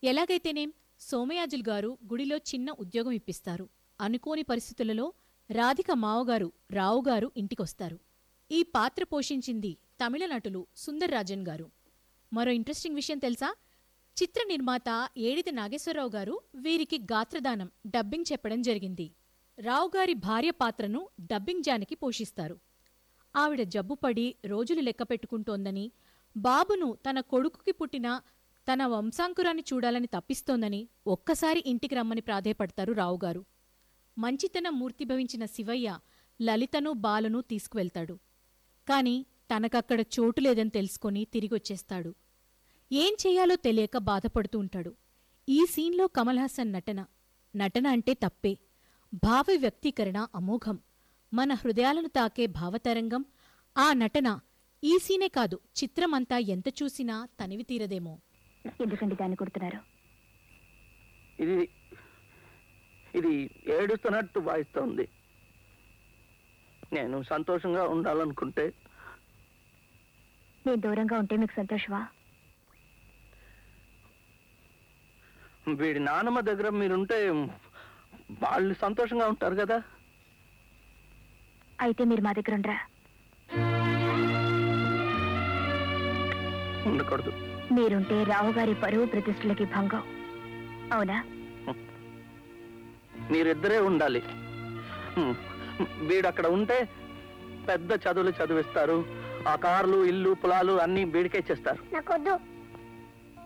ఎలాగైతేనేం సోమయాజుల్ గారు గుడిలో చిన్న ఉద్యోగం ఇప్పిస్తారు అనుకోని పరిస్థితులలో రాధిక మావగారు రావుగారు ఇంటికొస్తారు ఈ పాత్ర పోషించింది తమిళ నటులు సుందర్రాజన్ గారు మరో ఇంట్రెస్టింగ్ విషయం తెలుసా చిత్ర నిర్మాత ఏడిది నాగేశ్వరరావు గారు వీరికి గాత్రదానం డబ్బింగ్ చెప్పడం జరిగింది రావుగారి భార్య పాత్రను డబ్బింగ్ జానకి పోషిస్తారు ఆవిడ జబ్బుపడి రోజులు లెక్క పెట్టుకుంటోందని బాబును తన కొడుకుకి పుట్టిన తన వంశాంకురాన్ని చూడాలని తప్పిస్తోందని ఒక్కసారి ఇంటికి రమ్మని ప్రాధేయపడతారు రావుగారు మంచితనం మూర్తిభవించిన శివయ్య లలితను బాలను తీసుకువెళ్తాడు కాని తనకక్కడ చోటు లేదని తెలుసుకొని తిరిగొచ్చేస్తాడు ఏం చెయ్యాలో తెలియక బాధపడుతూ ఉంటాడు ఈ సీన్లో కమల్ హాసన్ నటన నటన అంటే తప్పే భావ వ్యక్తీకరణ అమోఘం మన హృదయాలను తాకే భావతరంగం ఆ నటన ఈ సీనే కాదు చిత్రమంతా ఎంత చూసినా తనివి తీరదేమో ఎందుకండి దాన్ని కొడుతున్నారు ఇది ఇది ఏడుస్తున్నట్టు వాయిస్తోంది నేను సంతోషంగా ఉండాలనుకుంటే నేను దూరంగా ఉంటే మీకు సంతోషమా వీడి నానమ్మ దగ్గర మీరుంటే వాళ్ళు సంతోషంగా ఉంటారు కదా అయితే మీరు మా దగ్గర ఉండరా ఉండకూడదు మీరుంటే రావుగారి పరువు ప్రతిష్టలకి భంగం అవునా మీరిద్దరే ఉండాలి హ్మ్. వీడు అక్కడ ఉంటే పెద్ద చదువులు చదివిస్తారు ఆ కార్లు ఇల్లు పొలాలు అన్ని వీడికే ఇచ్చేస్తారు నాకొద్దు